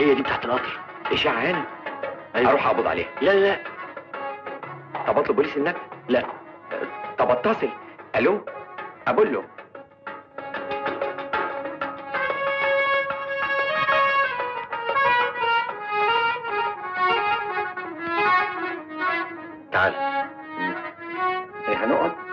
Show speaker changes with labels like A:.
A: هي دي بتاعت القطر
B: اشاعه هنا
A: أيوة.
B: اروح اقبض عليها
A: لا لا
B: طب اطلب بوليس النجدة
A: لا
B: طب اتصل الو اقول له تعال ايه هنقعد